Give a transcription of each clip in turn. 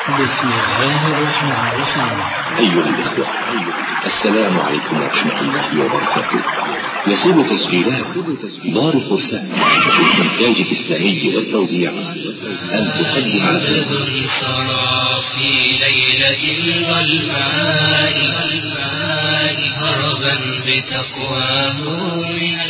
بسم الله الرحمن الرحيم أيها الإخوة السلام عليكم ورحمة الله وبركاته يسر تسجيلات دار الفرسان للإنتاج الإسلامي والتوزيع أن تقدم الذي سرى في ليلة الظلماء هربا بتقواه من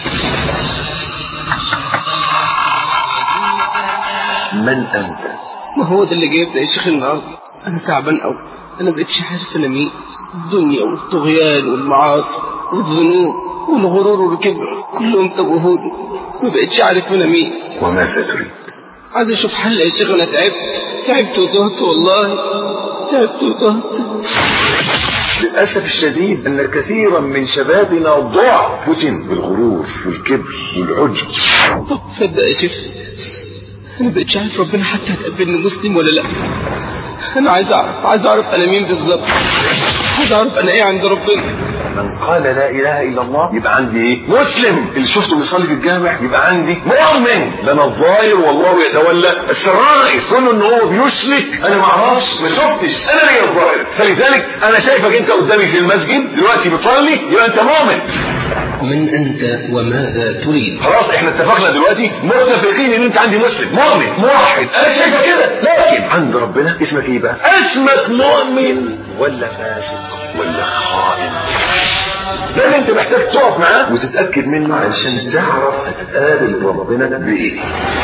الفحشاء من أنت ما هو ده اللي جايبنا يا شيخ النهارده انا تعبان قوي انا مبقتش عارف انا مين الدنيا والطغيان والمعاصي والذنوب والغرور والكبر كلهم توهوني ما بقتش عارف انا مين وماذا تريد عايز اشوف حل يا شيخ انا تعبت تعبت وتهت والله تعبت وتهت للأسف الشديد أن كثيرا من شبابنا ضاع فتن بالغرور والكبر والعجب طب تصدق يا شيخ انا بقتش عارف ربنا حتى هتقبلني مسلم ولا لا انا عايز اعرف عايز اعرف انا مين بالظبط عايز اعرف انا ايه عند ربنا من قال لا إله إلا الله يبقى عندي إيه؟ مسلم اللي شفته بيصلي في الجامع يبقى عندي مؤمن لنا الظاهر والله يتولى السرائر كون إن هو بيشرك أنا ما أعرفش ما شفتش أنا ليا الظاهر فلذلك أنا شايفك أنت قدامي في المسجد دلوقتي بتصلي يبقى أنت مؤمن من أنت وماذا تريد خلاص احنا اتفقنا دلوقتي متفقين ان انت عندي مسلم مؤمن موحد انا شايفه كده لكن عند ربنا اسمك ايه بقى اسمك مؤمن ولا فاسق ولا خائن ده اللي انت محتاج تقف معاه وتتاكد منه علشان تعرف هتقابل ربنا بايه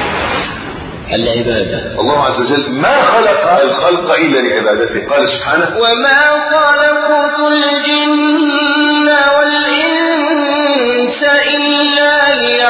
العبادة الله عز وجل ما خلق الخلق الا لعبادته قال سبحانه وما خلقت الجن والإنس إلا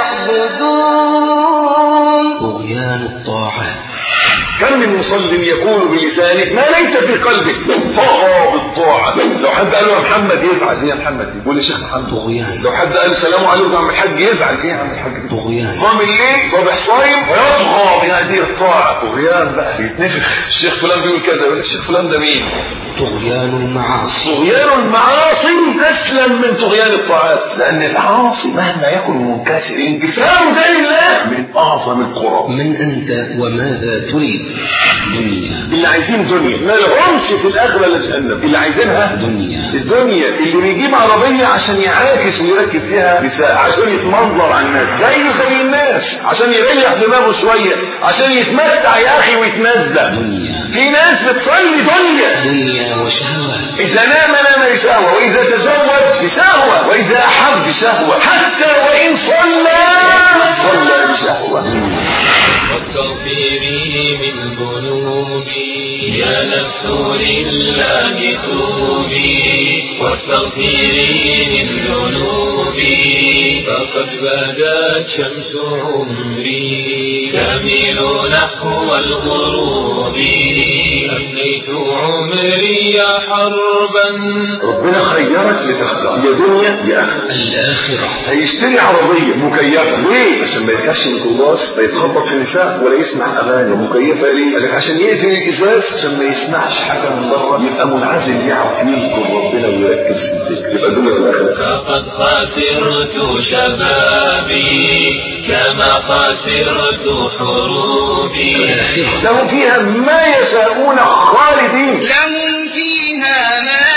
ليعبدون طغيان الطاعات كم من مصل يقول بلسانه ما ليس في قلبه طغى بالطاعة لو حد قال له يا محمد يزعل ايه يا محمد دي يقول يا شيخ محمد طغيان لو حد قال السلام عليكم يا عم الحاج يزعل ايه يا عم الحاج دي طغيان قام الليل صبح صايم ويطغى بهذه الطاعة طغيان بقى يتنفخ الشيخ فلان بيقول كذا يقول الشيخ فلان ده مين طغيان المعاصي طغيان المعاصي اسلم من طغيان الطاعات لان العاصي مهما يكن منكسر انكساره ده لله من اعظم القرب من أنت وماذا تريد دنيا اللي عايزين دنيا ما لهمش في الاخره الا جهنم اللي عايزينها دنيا الدنيا اللي بيجيب عربية عشان يعاكس ويركب فيها نساء عشان يتمنظر على الناس زيه زي الناس عشان يريح دماغه شوية عشان يتمتع يا أخي ويتنزه دنيا في ناس بتصلي دنيا دنيا وشهوات إذا نام نام بشهوة وإذا تزوج بشهوة وإذا أحب بشهوة حتى وإن صلى صلى بشهوة واستغفري من ذنوبي يا نفس لله توبي واستغفري من ذنوبي فقد بدت شمس عمري تميل نحو الغروب أفنيت عمري يا حربا ربنا خيرك لتختار يا دنيا يا آخرة الآخرة هيشتري عربية مكيفة ليه؟ عشان ما يركبش ميكروباص لا يتخبط في النساء ولا يسمع أغاني مكيفة ليه؟ قال لك عشان يقفل الإزاز عشان ما يسمعش حاجة من بره يبقى منعزل يعرف يذكر ربنا ويركز في الذكر يبقى دنيا الآخرة فقد خسرت شبابي كما خسرت حروبي الآخرة لهم فيها ما يشاءون خالدين لهم فيها ما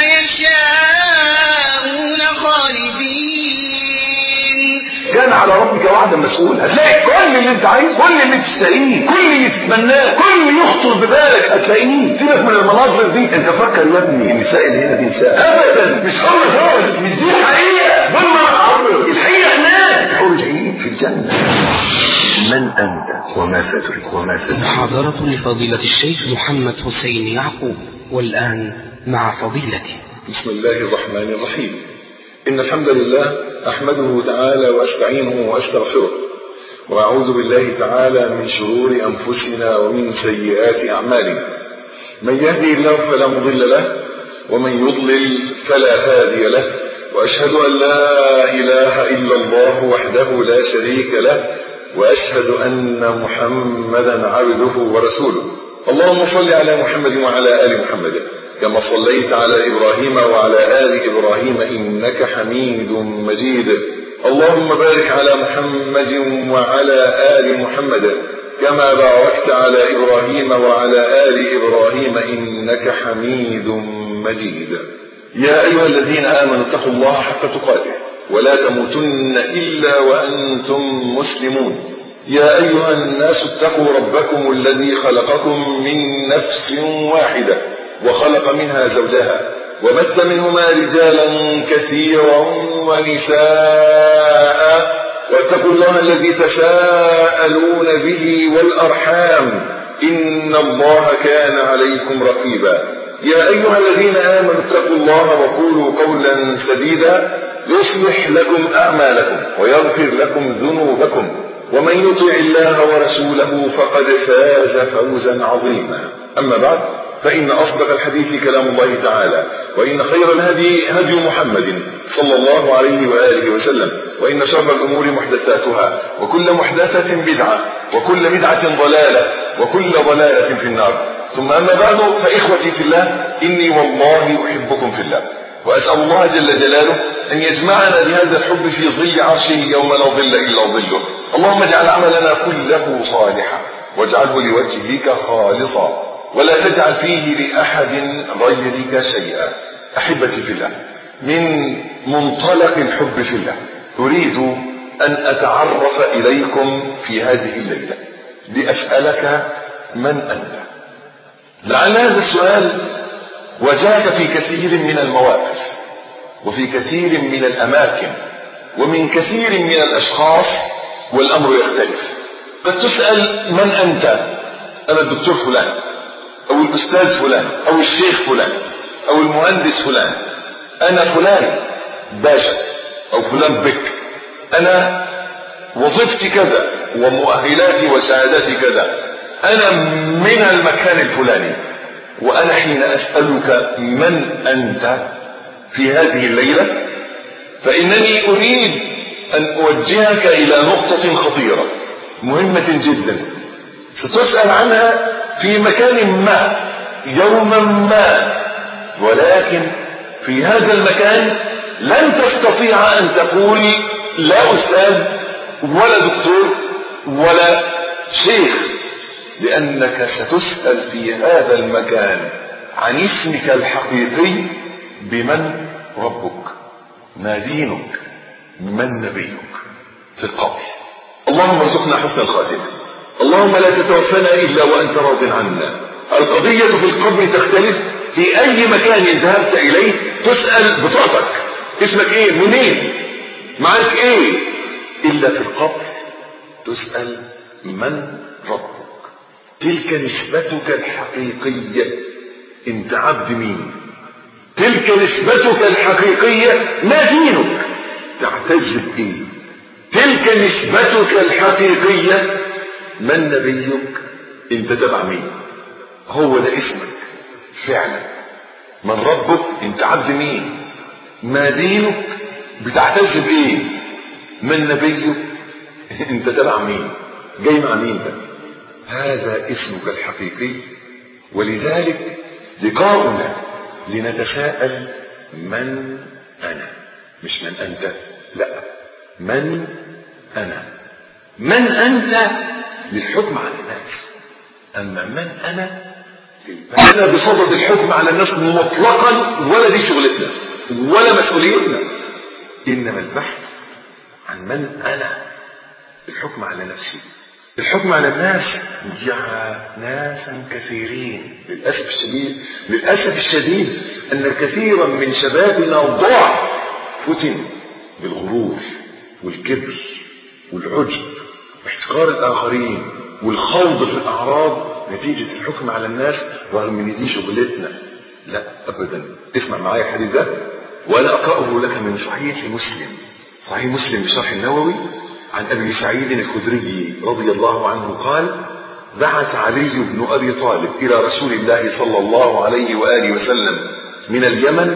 يشاءون خالدين كان على ربك وعدا مسؤول هتلاقي كل اللي انت عايزه كل اللي تشتهيه كل اللي تتمناه كل اللي يخطر ببالك هتلاقيه سيبك من المناظر دي انت فكر يا ابني النساء اللي هنا دي نساء ابدا مش حر خالص مش دي الحقيقه دول ما العمر الحقيقه هناك حور العين في الجنه من انت وماذا تريد وماذا تريد محاضرة لفضيلة الشيخ محمد حسين يعقوب والآن مع فضيلته بسم الله الرحمن الرحيم إن الحمد لله أحمده تعالى وأستعينه وأستغفره وأعوذ بالله تعالى من شرور أنفسنا ومن سيئات أعمالنا من يهدي الله فلا مضل له ومن يضلل فلا هادي له وأشهد أن لا إله إلا الله وحده لا شريك له وأشهد أن محمدا عبده ورسوله اللهم صل على محمد وعلى آل محمد كما صليت على إبراهيم وعلى آل إبراهيم إنك حميد مجيد اللهم بارك على محمد وعلى آل محمد كما باركت على إبراهيم وعلى آل إبراهيم إنك حميد مجيد يا أيها الذين آمنوا اتقوا الله حق تقاته ولا تموتن إلا وأنتم مسلمون يا أيها الناس اتقوا ربكم الذي خلقكم من نفس واحدة وخلق منها زوجها وبث منهما رجالا كثيرا ونساء واتقوا الله الذي تساءلون به والأرحام إن الله كان عليكم رقيبا يا أيها الذين آمنوا اتقوا الله وقولوا قولا سديدا يصلح لكم أعمالكم ويغفر لكم ذنوبكم ومن يطع الله ورسوله فقد فاز فوزا عظيما أما بعد فإن أصدق الحديث كلام الله تعالى وإن خير الهدي هدي محمد صلى الله عليه وآله وسلم وإن شر الأمور محدثاتها وكل محدثة بدعة وكل بدعة ضلالة وكل ضلالة في النار ثم أما بعد فإخوتي في الله إني والله أحبكم في الله وأسأل الله جل جلاله أن يجمعنا بهذا الحب في ظل عرشه يوم لا ظل إلا ظله اللهم اجعل عملنا كله صالحا واجعله لوجهك خالصا ولا تجعل فيه لأحد غيرك شيئا أحبتي في الله من منطلق الحب في الله أريد أن أتعرف إليكم في هذه الليلة لأسألك من أنت لعل هذا السؤال وجاك في كثير من المواقف وفي كثير من الأماكن ومن كثير من الأشخاص والأمر يختلف قد تسأل من أنت أنا الدكتور فلان أو الأستاذ فلان أو الشيخ فلان أو المهندس فلان أنا فلان باشا أو فلان بك أنا وظيفتي كذا ومؤهلاتي وسعادتي كذا أنا من المكان الفلاني وأنا حين أسألك من أنت في هذه الليلة فإنني أريد أن أوجهك إلى نقطة خطيرة مهمة جدا ستسأل عنها في مكان ما يوما ما ولكن في هذا المكان لن تستطيع أن تقول لا أستاذ ولا دكتور ولا شيخ لأنك ستسأل في هذا المكان عن اسمك الحقيقي بمن ربك ما دينك من نبيك في القبر اللهم ارزقنا حسن الخاتمة اللهم لا تتوفنا إلا وأنت راض عنا القضية في القبر تختلف في أي مكان ذهبت إليه تسأل بطاقتك اسمك إيه منين معاك إيه إلا في القبر تسأل من ربك تلك نسبتك الحقيقية انت عبد مين تلك نسبتك الحقيقية ما دينك تعتز بإيه تلك نسبتك الحقيقية من نبيك انت تبع مين هو ده اسمك فعلا من ربك انت عبد مين ما دينك بتعتز بايه من نبيك انت تبع مين جاي مع مين ده هذا اسمك الحقيقي ولذلك لقاؤنا لنتساءل من انا مش من انت لا من انا من انت للحكم على الناس اما من انا انا بصدد الحكم على الناس مطلقا ولا دي شغلتنا ولا مسؤوليتنا انما البحث عن من انا الحكم على نفسي الحكم على الناس يا ناسا كثيرين للاسف الشديد للاسف الشديد ان كثيرا من شبابنا ضاع فتن بالغرور والكبر والعجب واحتقار الاخرين والخوض في الاعراض نتيجه الحكم على الناس رغم ان دي شغلتنا لا ابدا اسمع معايا الحديث ده وانا اقراه لك من صحيح مسلم صحيح مسلم بشرح النووي عن ابي سعيد الخدري رضي الله عنه قال بعث علي بن ابي طالب الى رسول الله صلى الله عليه واله وسلم من اليمن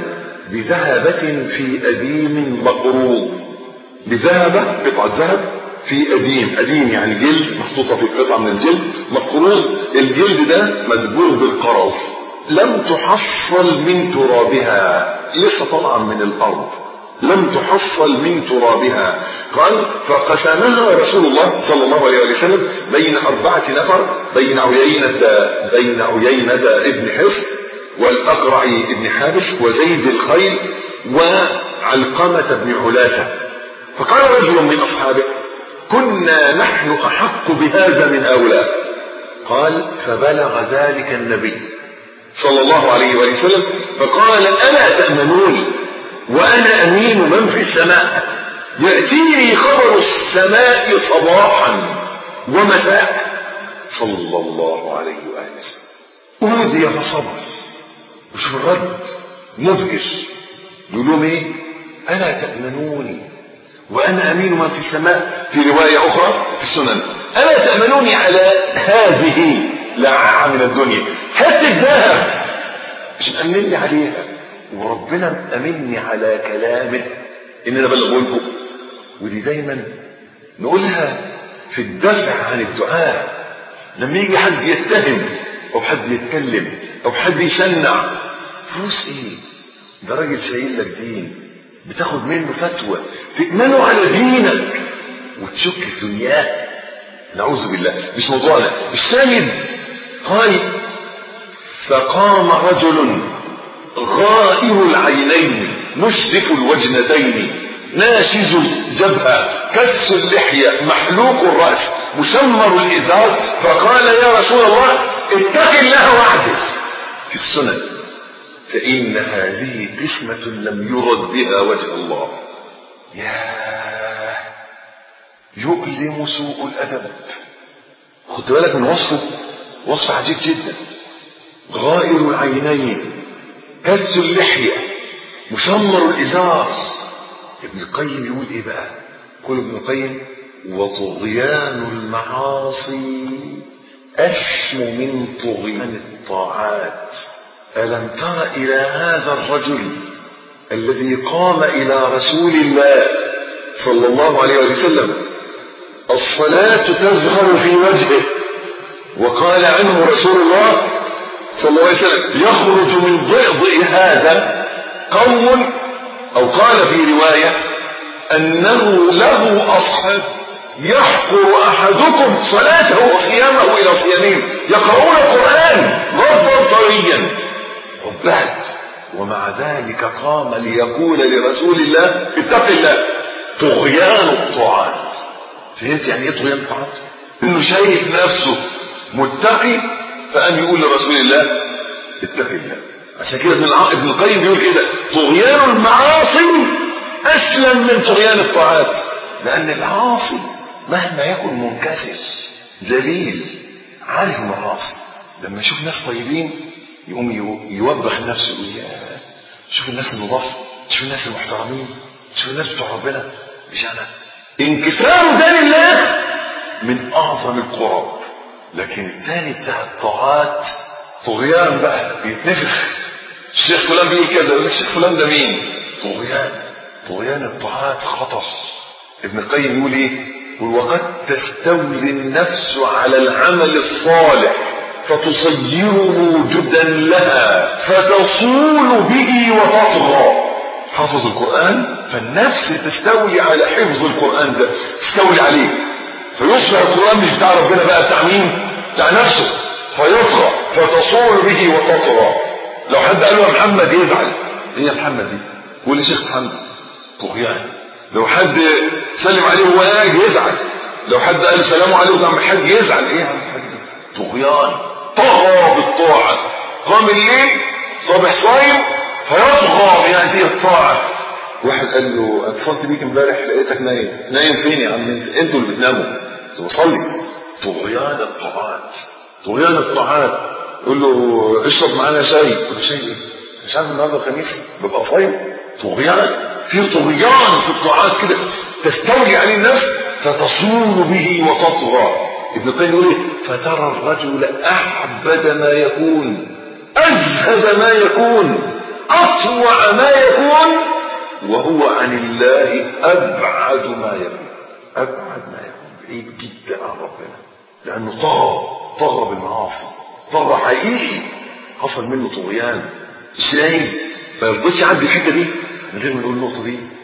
بذهبة في أديم مقروض بذهبة قطعة ذهب في أديم أديم يعني جلد محطوطة في قطعة من الجلد مقروض الجلد ده مدبوغ بالقرض لم تحصل من ترابها لسه طالعة من الأرض لم تحصل من ترابها قال فقسمها رسول الله صلى الله عليه وسلم بين أربعة نفر بين عيينة بين عيينة ابن حصن والأقرع ابن حابس وزيد الخيل وعلقمة بن علاثة فقال رجل من أصحابه كنا نحن أحق بهذا من هؤلاء قال فبلغ ذلك النبي صلى الله عليه وآله وسلم فقال ألا تأمنوني وأنا أمين من في السماء يأتيني خبر السماء صباحا ومساء صلى الله عليه وآله وسلم أودي فصبر وشوف الرد مبهر يقول لهم ايه ألا تأمنوني وأنا أمين من في السماء في رواية أخرى في السنن ألا تأمنوني على هذه لعاعة من الدنيا حتى الذهب مش مأمنني عليها وربنا مأمني على كلامه إن أنا بلغه لكم ودي دايما نقولها في الدفع عن الدعاء لما يجي حد يتهم أو حد يتكلم أو حد يشنع فلوس إيه ده راجل شايل لك دين بتاخد منه فتوى تأمنه على دينك وتشك في دنياه نعوذ بالله مش موضوعنا الشاهد قال فقام رجل غائر العينين مشرف الوجنتين ناشز الجبهة كس اللحية محلوق الرأس مشمر الإزار فقال يا رسول الله اتق الله وعدل في السنن فإن هذه قسمة لم يرد بها وجه الله ياه يؤلم سوء الأدب خد بالك من وصفه وصف عجيب جدا غائر العينين كس اللحية مشمر الإزار ابن القيم يقول إيه بقى يقول ابن القيم وطغيان المعاصي أشم من طغيان الطاعات ألم تر إلى هذا الرجل الذي قام إلى رسول الله صلى الله عليه وسلم الصلاة تظهر في وجهه وقال عنه رسول الله صلى الله عليه وسلم يخرج من ضئضئ هذا قوم أو قال في رواية أنه له أصحاب يحقر أحدكم صلاته وصيامه إلى صيامهم يقرؤون القرآن غضا طريا عباد ومع ذلك قام ليقول لرسول الله اتق الله طغيان الطاعات فهمت يعني ايه طغيان الطاعات انه شايف نفسه متقي فقام يقول لرسول الله اتق الله عشان كده ابن ابن القيم بيقول كده طغيان المعاصي اسلم من طغيان الطاعات لان العاصي مهما يكن منكسر ذليل عارف المعاصي لما يشوف ناس طيبين يقوم يوبخ نفسه يقول يا شوف الناس النظاف شوف الناس المحترمين شوف الناس بتوع ربنا مش انا انكسار ده لله من اعظم القرب لكن الثاني بتاع الطاعات طغيان بقى بيتنفخ الشيخ فلان بيقول كده يقول الشيخ فلان ده مين طغيان طغيان الطاعات خطر ابن القيم يقول ايه يقول وقد تستولي النفس على العمل الصالح فتصيره جدا لها فتصول به وتطغى حافظ القرآن فالنفس تستولي على حفظ القرآن ده تستولي عليه فيصبح القرآن مش بتاع ربنا بقى بتاع مين بتاع نفسه فيطغى فتصول به وتطغى لو حد قال له يا محمد يزعل ايه يا محمد دي قول لي شيخ محمد طغيان لو حد سلم عليه وهو قاعد يزعل لو حد قال سلام عليكم يا عم الحاج يزعل ايه يا عم الحاج طغيان طغى بالطاعة قام الليل صبح صايم فيطغى من هذه الطاعة واحد قال له اتصلت بيك امبارح لقيتك نايم نايم فين يا عم انت انتوا اللي بتناموا كنت بصلي طغيان الطاعات طغيان الطاعات يقول له اشرب معانا شاي يقول له شاي ايه مش عارف النهارده الخميس ببقى صايم طغيان في طغيان في الطاعات كده تستولي عليه النفس فتصول به وتطغى ابن القيم يقول ايه فترى الرجل اعبد ما يكون ازهد ما يكون اطوع ما يكون وهو عن الله ابعد ما يكون ابعد ما يكون بعيد جدا عن ربنا لانه طغى طغى بالمعاصي طغى حقيقي حصل منه طغيان ازاي ما يرضيش يعدي الحته دي من غير ما نقول النقطه دي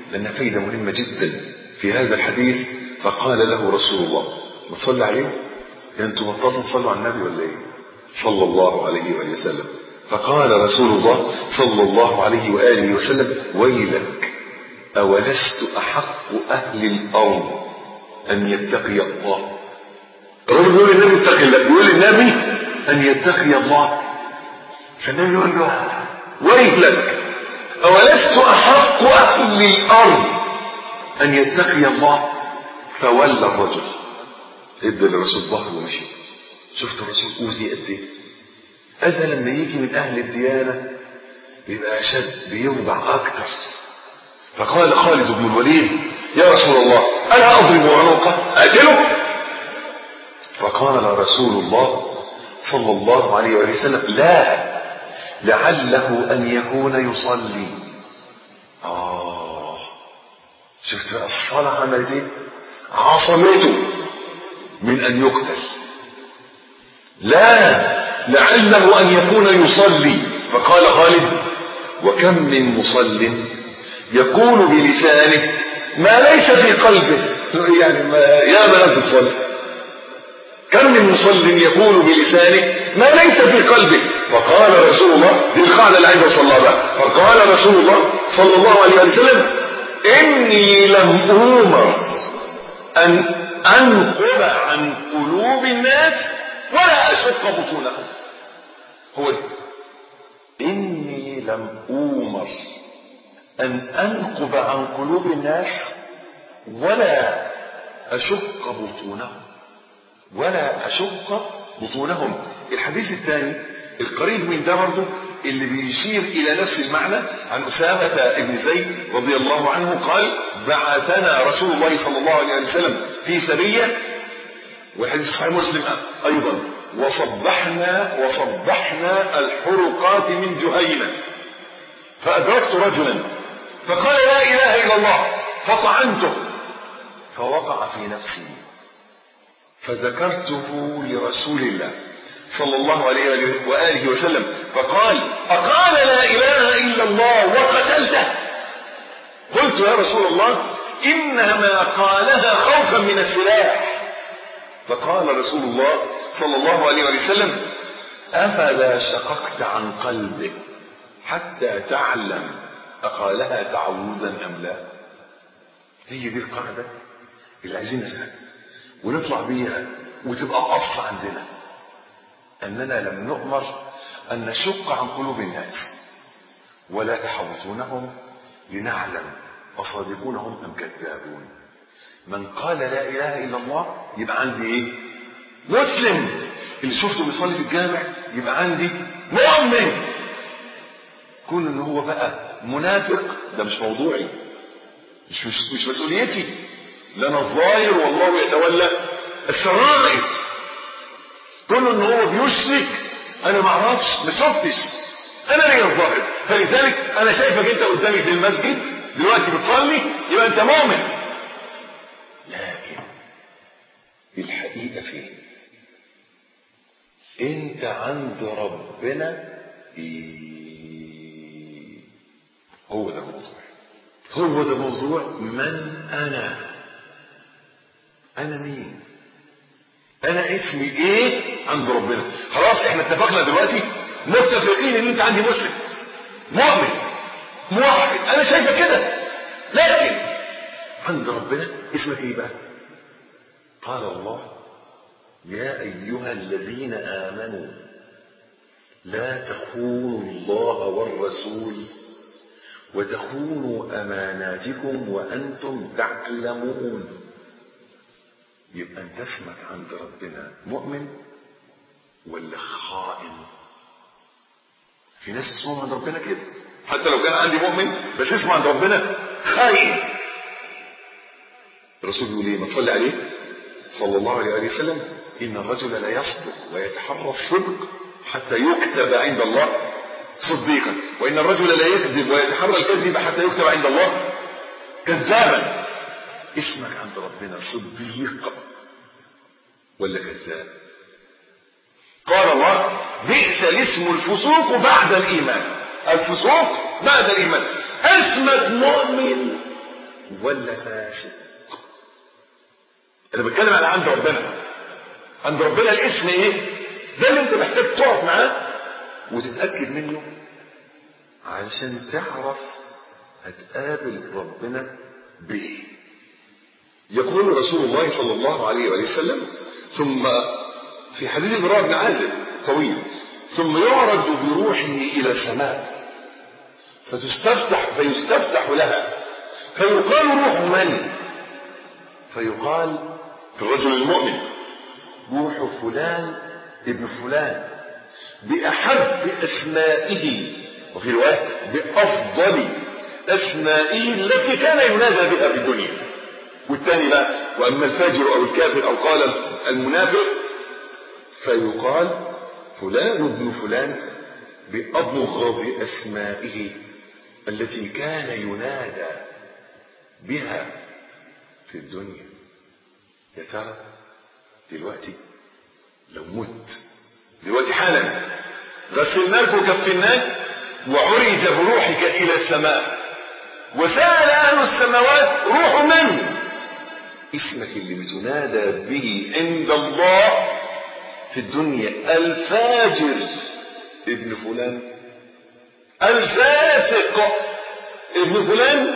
لأنها فايدة مهمة جدا في هذا الحديث فقال له رسول الله ما تصلي عليه يعني انتوا بطلتوا تصلوا على النبي ولا ايه صلى الله عليه وآله وسلم فقال رسول الله صلى الله عليه وآله وسلم ويلك أولست أحق أهل الأرض أن يتقي الله الرجل بيقول النبي اتقي الله بيقول النبي أن يتقي الله فالنبي يقول له ويلك أولست أحق أهل الأرض أن يتقي الله فولى الرجل ادى للرسول ظهره ومشي شفت الرسول أوذي قد إيه أذى لما يجي من أهل الديانة يبقى أشد بيوجع أكتر فقال خالد بن الوليد يا رسول الله أنا أضرب عنقه أقتله فقال رسول الله صلى الله عليه وسلم لا لعله أن يكون يصلي آه شفت بقى الصلاة عملت إيه؟ عصمته من أن يقتل لا لعله أن يكون يصلي فقال خالد وكم من مصل يقول بلسانه ما ليس في قلبه يعني ما يا ما ناس بتصلي كم من مصل يقول بلسانه ما ليس في قلبه فقال رسول الله دي القاعده اللي عايز اوصل لها بقى فقال رسول الله صلى الله عليه وسلم اني لم اومر ان انقب عن قلوب الناس ولا اشق بطونهم هو ده اني لم اومر ان انقب عن قلوب الناس ولا اشق بطونهم ولا أشق بطونهم الحديث الثاني القريب من ده برضه اللي بيشير إلى نفس المعنى عن أسامة بن زيد رضي الله عنه قال بعثنا رسول الله صلى الله عليه وسلم في سرية والحديث صحيح مسلم أيضا وصبحنا وصبحنا الحرقات من جهينة فأدركت رجلا فقال لا إله إلا الله فطعنته فوقع في نفسي فذكرته لرسول الله صلى الله عليه وآله وسلم فقال أقال لا إله إلا الله وقتلته قلت يا رسول الله إنما قالها خوفا من السلاح فقال رسول الله صلى الله عليه وسلم أفلا شققت عن قلبه حتى تعلم أقالها تعوذا أم لا هي دي القاعدة اللي عايزين نفهمها ونطلع بيها وتبقى أصل عندنا أننا لم نؤمر أن نشق عن قلوب الناس ولا تحوطونهم لنعلم أصادقون هم أم كذابون من قال لا إله إلا الله يبقى عندي إيه مسلم اللي شفته بيصلي في الجامع يبقى عندي مؤمن كون ان هو بقى منافق ده مش موضوعي مش مش, مش مسؤوليتي لنا الظاهر والله يتولى السرائر كون ان هو بيشرك انا ما اعرفش ما شفتش انا ليا الظاهر فلذلك انا شايفك انت قدامي في المسجد دلوقتي بتصلي يبقى انت مؤمن لكن الحقيقه فين انت عند ربنا ايه هو ده الموضوع هو ده موضوع من انا انا مين انا اسمي ايه عند ربنا خلاص احنا اتفقنا دلوقتي متفقين ان انت عندي مسلم مؤمن موحد انا شايفك كده لكن عند ربنا اسمك ايه بقى قال الله يا ايها الذين امنوا لا تخونوا الله والرسول وتخونوا اماناتكم وانتم تعلمون يبقى انت اسمك عند ربنا مؤمن ولا خائن في ناس اسمهم عند ربنا كده حتى لو كان عندي مؤمن بس اسمه عند ربنا خاين الرسول يقول ايه ما تصلي عليه صلى الله عليه وسلم ان الرجل لا يصدق ويتحرى الصدق حتى يكتب عند الله صديقا وان الرجل لا يكذب ويتحرى الكذب حتى يكتب عند الله كذابا اسمك عند ربنا صديق ولا كذاب قال الله بئس الاسم الفسوق بعد الايمان الفسوق بعد الايمان اسمك مؤمن ولا فاسق انا بتكلم على عند ربنا عند ربنا الاسم ايه ده اللي انت محتاج تقف معاه وتتاكد منه علشان تعرف هتقابل ربنا بايه يقول رسول الله صلى الله عليه وآله وسلم ثم في حديث البراء بن عازب طويل ثم يعرج بروحه إلى السماء فتستفتح فيستفتح لها فيقال روح من فيقال الرجل المؤمن روح فلان ابن فلان بأحب أسمائه وفي رواية بأفضل أسمائه التي كان ينادى بها في الدنيا والثاني بقى وأما الفاجر أو الكافر أو قال المنافق فيقال فلان ابن فلان بأبغض أسمائه التي كان ينادى بها في الدنيا يا ترى دلوقتي لو مت دلوقتي حالا غسلناك وكفناك وعرج بروحك إلى السماء وسأل أهل السماوات روح من اسمك اللي بتنادى به عند الله في الدنيا الفاجر ابن فلان الفاسق ابن فلان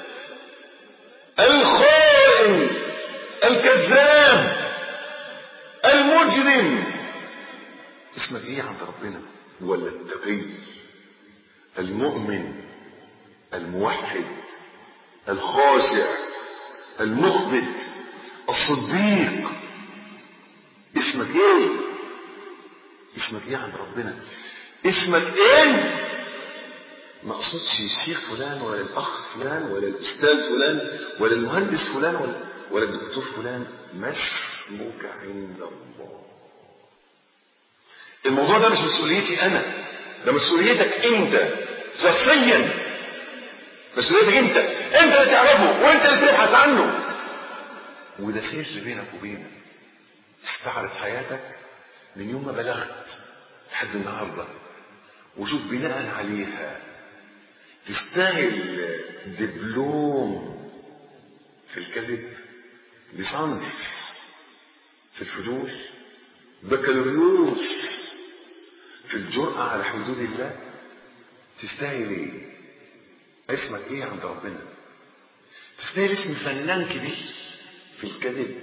الخائن الكذاب المجرم اسمك ايه عند ربنا ولا التقي المؤمن الموحد الخاشع المخبت الصديق اسمك ايه اسمك ايه عند ربنا اسمك ايه ما اقصدش الشيخ فلان ولا الاخ فلان ولا الاستاذ فلان ولا المهندس فلان ولا ولا الدكتور فلان ما اسمك عند الله الموضوع ده مش مسؤوليتي انا ده مسؤوليتك انت شخصيا مسؤوليتك انت انت اللي تعرفه وانت اللي تبحث عنه وده سر بينك وبينك استعرض حياتك من يوم ما بلغت لحد النهارده وشوف بناء عليها تستاهل دبلوم في الكذب ليسانس في الفلوس بكالوريوس في الجرأة على حدود الله تستاهل ايه اسمك ايه عند ربنا تستاهل اسم فنان كبير في الكذب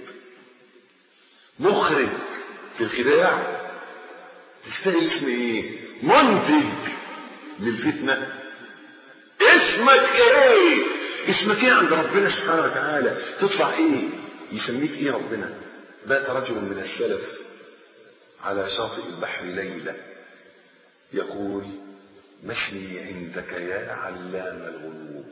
مخرج في الخداع تستاهل اسم ايه منتج للفتنة اسمك ايه اسمك ايه عند ربنا سبحانه وتعالى تدفع ايه يسميك ايه ربنا بات رجل من السلف على شاطئ البحر ليلة يقول ما اسمي عندك يا علام الغيوب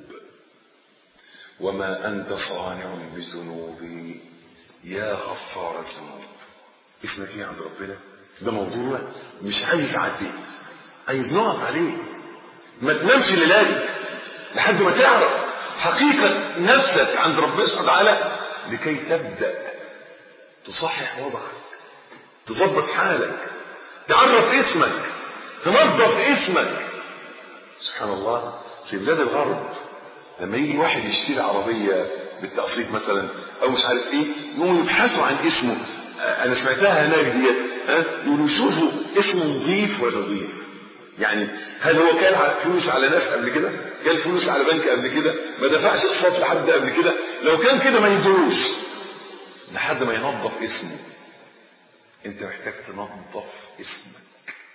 وما أنت صانع بذنوبي يا غفار الذنوب اسمك ايه عند ربنا ده موضوع مش عايز اعديه عايز نقف عليه ما تنامش الليالي لحد ما تعرف حقيقة نفسك عند ربنا سبحانه وتعالى لكي تبدأ تصحح وضعك تظبط حالك تعرف اسمك تنظف اسمك سبحان الله في بلاد الغرب لما يجي واحد يشتري عربية بالتقسيط مثلا او مش عارف ايه يقوموا يبحثوا عن اسمه انا سمعتها هناك ديت يقولوا شوفوا اسمه نظيف ولا نظيف يعني هل هو كان على فلوس على ناس قبل كده كان فلوس على بنك قبل كده ما دفعش اقساط لحد قبل كده لو كان كده ما يدوش لحد ما ينظف اسمه انت محتاج تنظف اسمك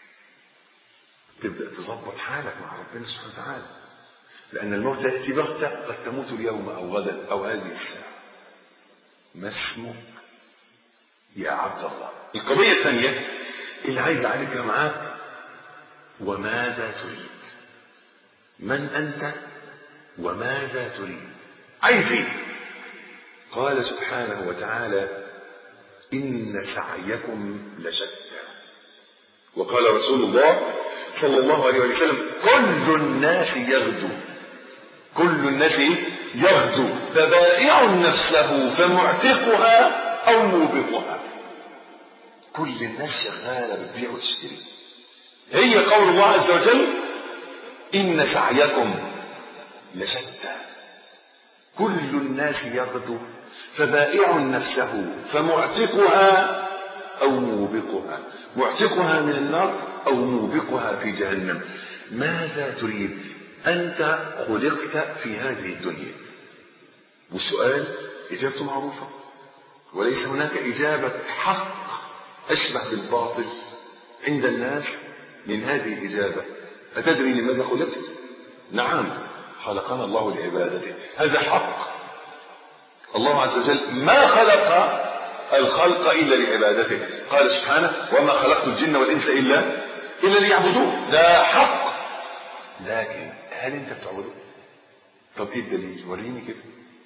تبدا تظبط حالك مع ربنا سبحانه وتعالى لان الموت ياتي بغته قد تموت اليوم او غدا او هذه الساعه ما اسمك يا عبد الله القضيه الثانيه اللي عايز اعالجها معاك وماذا تريد من انت وماذا تريد عايز ايه قال سبحانه وتعالى ان سعيكم لشتى وقال رسول الله صلى الله عليه وسلم كل الناس يغدو كل الناس يغدو فبائع نفسه فمعتقها او موبقها كل الناس شغاله بتبيع وتشتري هي قول الله عز وجل ان سعيكم لشتى كل الناس يغدو فبائع نفسه فمعتقها أو موبقها معتقها من النار أو موبقها في جهنم ماذا تريد أنت خلقت في هذه الدنيا والسؤال إجابته معروفة وليس هناك إجابة حق أشبه بالباطل عند الناس من هذه الإجابة أتدري لماذا خلقت؟ نعم خلقنا الله لعبادته هذا حق الله عز وجل ما خلق الخلق إلا لعبادته قال سبحانه وما خلقت الجن والإنس إلا إلا ليعبدون ده حق لكن هل أنت بتعبده؟ طب إيه الدليل؟ وريني كده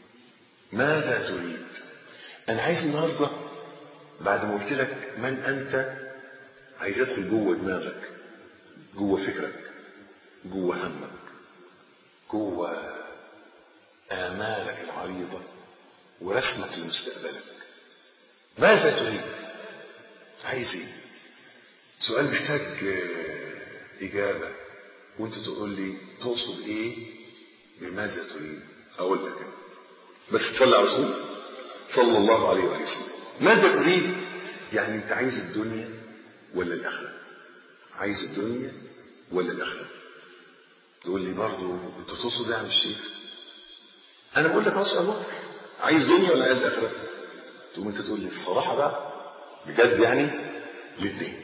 ماذا تريد؟ أنا عايز النهاردة بعد ما قلت لك من أنت عايز أدخل جوه دماغك جوه فكرك جوه همك جوه آمالك العريضة ورسمك لمستقبلك ماذا تريد عايز ايه سؤال محتاج إجابة وانت تقول لي تقصد ايه بماذا تريد اقول لك أنا. بس تصلي على رسول صلى الله عليه وآله وسلم ماذا تريد يعني انت عايز الدنيا ولا الآخرة عايز الدنيا ولا الآخرة تقول لي برضه انت تقصد ايه يا عم الشيخ انا بقول لك اسال واضح عايز دنيا ولا عايز اخره تقوم انت تقول لي الصراحه بقى بجد يعني الاثنين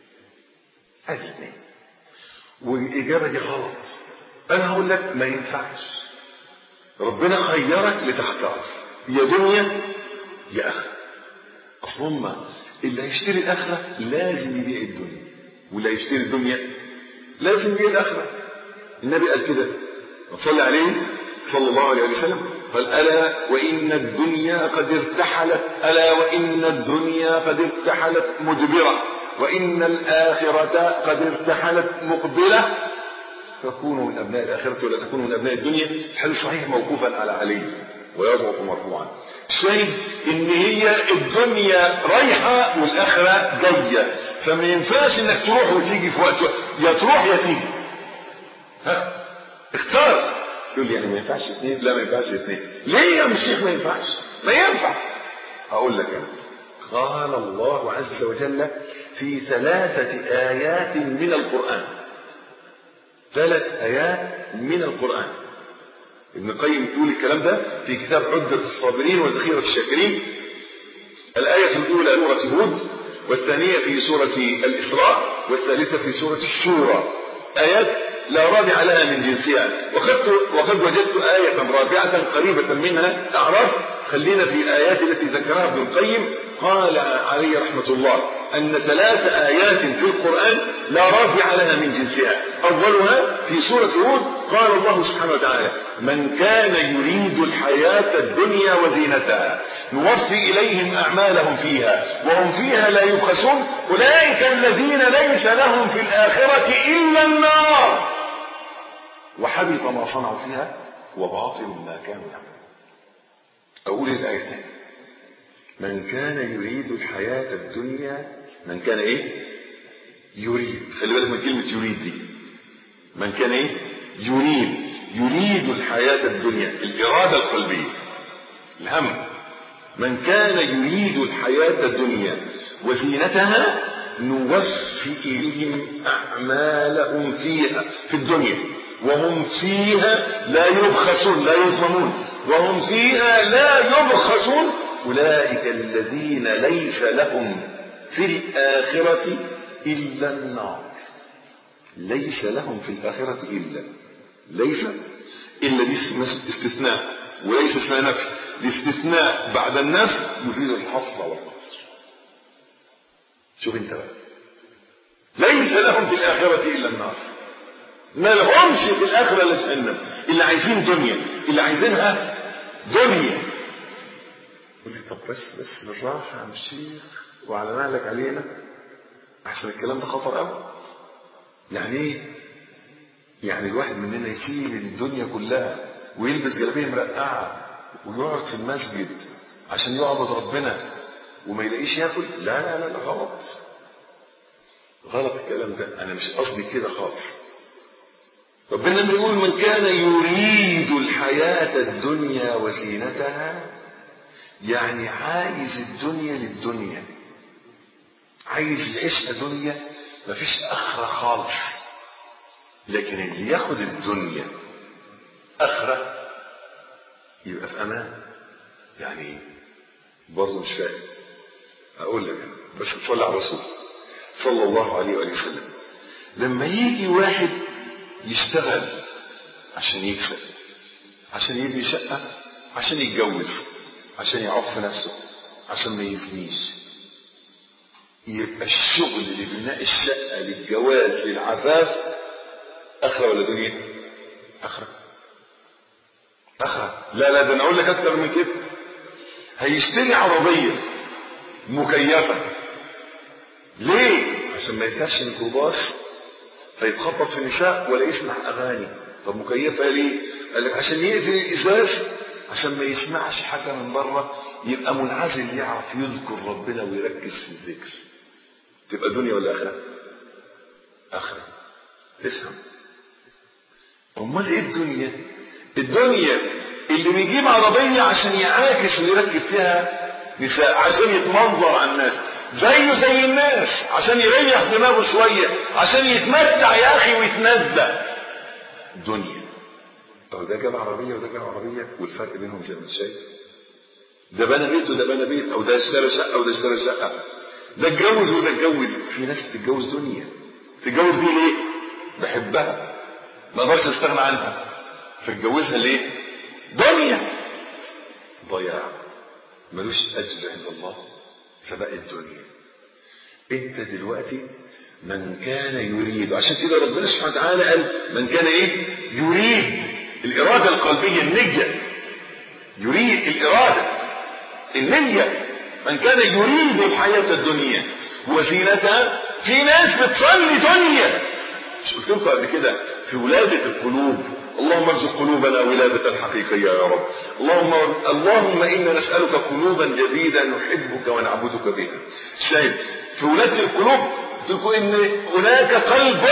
عايز الاثنين والاجابه دي غلط انا هقول لك ما ينفعش ربنا خيرك لتختار يا دنيا يا اخره اصل هم اللي هيشتري الاخره لازم يبيع الدنيا واللي هيشتري الدنيا لازم يبيع الاخره النبي قال كده وتصلي عليه صلى الله عليه وسلم قال ألا وإن الدنيا قد ارتحلت ألا وإن الدنيا قد ارتحلت مدبرة وإن الآخرة قد ارتحلت مقبلة فكونوا من أبناء الآخرة ولا تكونوا من أبناء الدنيا الحديث صحيح موقوفا على علي ويضعف مرفوعا الشاهد ان هي الدنيا رايحة والآخرة جاية فما ينفعش انك تروح وتيجي في وقت يا تروح يا تيجي ها اختار يقول لي يعني ما ينفعش اثنين لا ما ينفعش اثنين ليه يا شيخ ما ينفعش ما ينفع اقول لك انا قال الله عز وجل في ثلاثة آيات من القرآن ثلاث آيات من القرآن ابن القيم يقول الكلام ده في كتاب عدة الصابرين وذخيرة الشاكرين الآية الأولى سورة هود والثانية في سورة الإسراء والثالثة في سورة الشورى آيات لا رابع لها من جنسها وقد, وقد وجدت آية رابعة قريبة منها أعراف خلينا في الآيات التي ذكرها ابن القيم قال عليه رحمة الله أن ثلاث آيات في القرآن لا رافع لها من جنسها أولها في سورة هود قال الله سبحانه وتعالى من كان يريد الحياة الدنيا وزينتها نوفي إليهم أعمالهم فيها وهم فيها لا يبخسون أولئك الذين ليس لهم في الآخرة إلا النار وحبط ما صنعوا فيها وباطل ما كانوا يعملون أقول الآيتين من كان يريد الحياة الدنيا من كان إيه يريد خلي بالك من كلمة يريد دي من كان إيه يريد يريد الحياة الدنيا الإرادة القلبية الهم من كان يريد الحياة الدنيا وزينتها نوفي إليهم أعمالهم فيها في الدنيا وهم فيها لا يبخسون لا يظلمون وهم فيها لا يبخسون أولئك الذين ليس لهم في الآخرة إلا النار ليس لهم في الآخرة إلا ليس إلا دي استثناء وليس اسمها نفي الاستثناء بعد النفي يفيد الحصر والقصر شوف انت بقى ليس لهم في الآخرة إلا النار ما لهمش في الآخرة إلا جهنم اللي عايزين دنيا اللي عايزينها دنيا يقول لي طب بس بس بالراحة يا عم الشيخ وعلى مالك علينا أحسن الكلام ده خطر قوي يعني إيه؟ يعني الواحد مننا يسيب الدنيا كلها ويلبس جلابيه مرقعة ويقعد في المسجد عشان يعبد ربنا وما يلاقيش ياكل لا لا لا, لا غلط غلط الكلام ده انا مش قصدي كده خالص ربنا لما يقول من كان يريد الحياة الدنيا وزينتها يعني عايز الدنيا للدنيا عايز يعيشها دنيا مفيش اخرة خالص لكن اللي ياخد الدنيا اخرة يبقى في امان يعني ايه برضه مش فاهم اقول لك أنا. بس تصلي على الرسول صلى الله عليه وآله وسلم لما يجي واحد يشتغل عشان يكسب عشان يبني شقة عشان يتجوز عشان يعف نفسه عشان ما يزنيش يبقى الشغل لبناء الشقة للجواز للعفاف أخرى ولا دنيا؟ أخرى أخرى لا لا ده أنا أقول لك أكتر من كده هيشتري عربية مكيفة ليه؟ عشان ما يركبش ميكروباص فيتخبط في النساء ولا يسمع أغاني طب مكيفة ليه؟ قال لك عشان يقفل الإزاز عشان ما يسمعش حاجة من بره يبقى منعزل يعرف يذكر ربنا ويركز في الذكر تبقى دنيا ولا آخرة؟ آخرة افهم أمال إيه الدنيا؟ الدنيا اللي بيجيب عربية عشان يعاكس ويركب فيها نساء عشان يتمنظر على الناس زيه زي الناس عشان يريح دماغه شوية عشان يتمتع يا أخي ويتنزه دنيا طب ده جاب عربية وده جاب عربية والفرق بينهم زي ما انت شايف ده بنى بيت وده بنى بيت او ده اشترى شقة وده اشترى شقة ده اتجوز وده اتجوز في ناس بتتجوز دنيا تتجوز دي ليه؟ بحبها ما اقدرش استغنى عنها فاتجوزها ليه؟ دنيا ضياع ملوش اجر عند الله فبقت دنيا انت دلوقتي من كان يريد عشان كده ربنا سبحانه وتعالى قال من كان ايه يريد الاراده القلبيه النيه يريد الاراده النيه من كان يريد الحياه الدنيا وزينتها في ناس بتصلي دنيا مش قلت لكم قبل كده في ولاده القلوب اللهم ارزق قلوبنا ولادة حقيقية يا رب اللهم اللهم إنا نسألك قلوبا جديدة نحبك ونعبدك بها شايف في ولادة القلوب تقول إن هناك قلب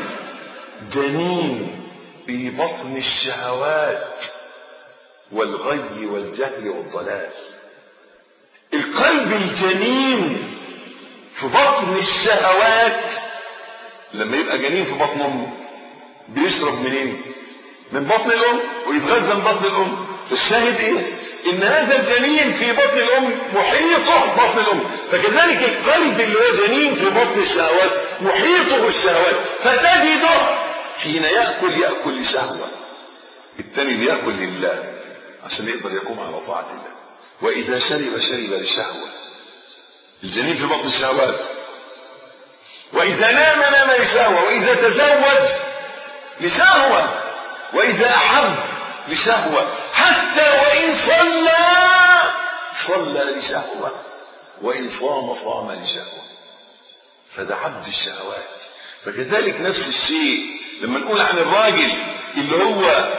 جنين في بطن الشهوات والغي والجهل والضلال القلب الجنين في بطن الشهوات لما يبقى جنين في بطن امه بيشرب منين من بطن الام ويتغذى من بطن الام الشاهد ايه ان هذا الجنين في بطن الام محيطه بطن الام فكذلك القلب اللي هو جنين في بطن الشهوات محيطه الشهوات فتجده حين ياكل ياكل لشهوه الثاني بياكل لله عشان يقدر يقوم على طاعه الله واذا شرب شرب لشهوه الجنين في بطن الشهوات واذا نام نام لشهوه واذا تزوج لشهوه وإذا أحب لشهوة حتى وإن صلى صلى لشهوة وإن صام صام لشهوة فده عبد الشهوات فكذلك نفس الشيء لما نقول عن الراجل اللي هو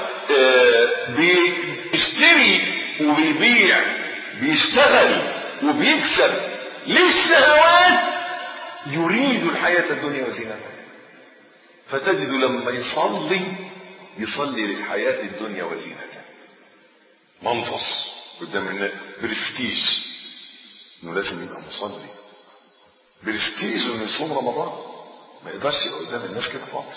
بيشتري وبيبيع بيشتغل وبيكسب للشهوات يريد الحياة الدنيا وزينتها فتجد لما يصلي يصلي للحياة الدنيا وزينتها منظر قدام الناس برستيج انه لازم يبقى مصلي برستيج انه يصوم رمضان ما يقدرش يبقى قدام الناس كده فاضل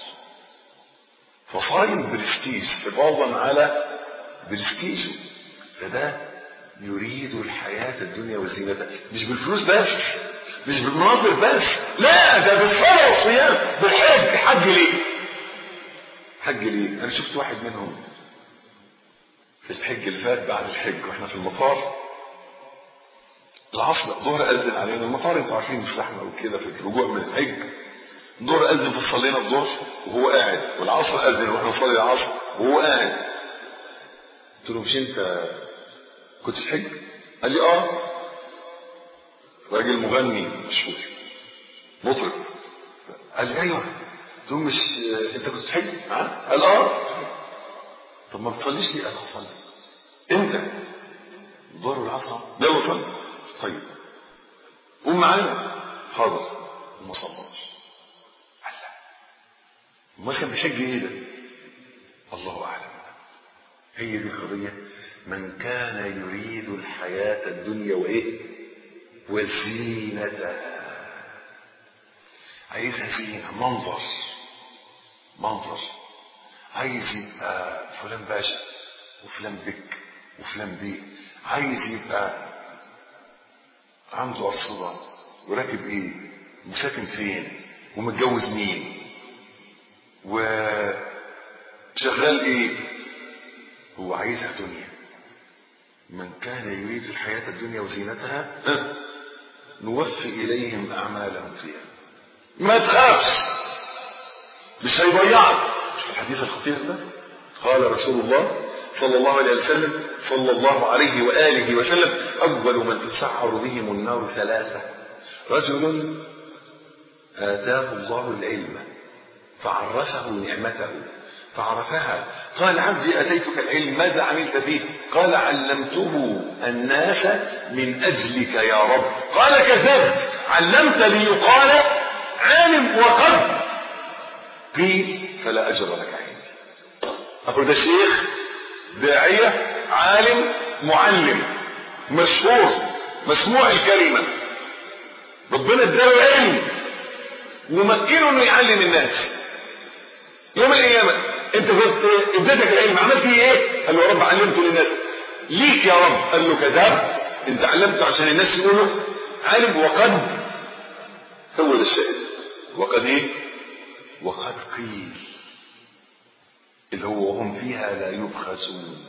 فصايم برستيج حفاظا على برستيجه فده يريد الحياة الدنيا وزينتها مش بالفلوس بس مش بالمناظر بس لا ده بالصلاة والصيام بالحج حج ليه حج ليه انا شفت واحد منهم في الحج اللي فات بعد الحج واحنا في المطار العصر الظهر اذن علينا المطار انتوا عارفين الزحمه وكده في الرجوع من الحج الظهر اذن فصلينا الظهر وهو قاعد والعصر اذن واحنا نصلي العصر وهو قاعد قلت له مش انت كنت في حج قال لي اه راجل مغني مشهور مطرب قال لي ايوه قلت له مش انت كنت تحج معاه قال اه طب ما بتصليش ليه قال هصلي امتى الظهر والعصر يلا صلي طيب قوم معانا حاضر وما صلاش قال لا امال كان بيحج ايه ده هي دي القضية من كان يريد الحياة الدنيا وإيه وزينتها عايزها زينة منظر منظر عايز يبقى فلان باشا وفلان بك وفلان بيه عايز يبقى عنده أرصدة وراكب ايه وساكن فين ومتجوز مين وشغال ايه هو عايزها دنيا من كان يريد الحياة الدنيا وزينتها ها، نوفي إليهم أعمالهم فيها ما تخافش مش هيضيعك شوف الحديث الخطير ده قال رسول الله صلى الله عليه وسلم صلى الله عليه وآله وسلم أول من تسعر بهم النار ثلاثة رجل آتاه الله العلم فعرفه نعمته فعرفها قال عبدي أتيتك العلم ماذا عملت فيه قال علمته الناس من أجلك يا رب قال كذبت علمت ليقال عالم وقد قيل فلا أجر لك عندي أقول ده شيخ داعية عالم معلم مشهور مسموع الكلمة ربنا اداله علم ومكنه انه يعلم الناس يوم القيامة انت كنت اديتك العلم عملت ايه؟ قال له يا رب علمته للناس ليك يا رب قال له كذبت انت علمته عشان الناس يقولوا عالم وقد هو ده الشيء وقد ايه؟ وقد قيل اللي هو وهم فيها لا يبخسون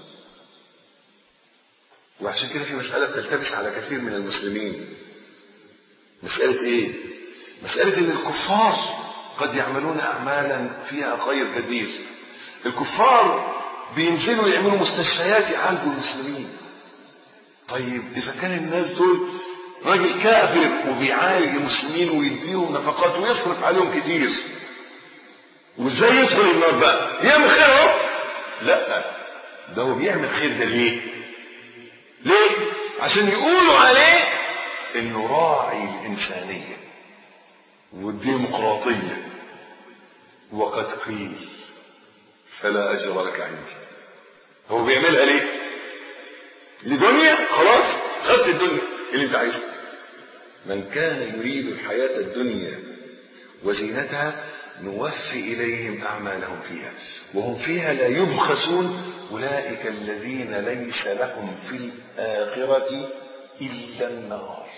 وعشان كده في مسألة بتلتبس على كثير من المسلمين مسألة ايه؟ مسألة ان الكفار قد يعملون اعمالا فيها خير كثير الكفار بينزلوا يعملوا مستشفيات يعالجوا المسلمين طيب اذا كان الناس دول راجل كافر وبيعالج المسلمين ويديهم نفقات ويصرف عليهم كتير وازاي يدخل النار بقى يعمل خير اهو لا ده هو بيعمل خير ده ليه ليه عشان يقولوا عليه انه راعي الانسانيه والديمقراطيه وقد قيل فلا اجر لك عندي هو بيعملها ليه لدنيا خلاص خدت الدنيا اللي انت عايزها من كان يريد الحياه الدنيا وزينتها نوفي إليهم أعمالهم فيها وهم فيها لا يبخسون أولئك الذين ليس لهم في الآخرة إلا النار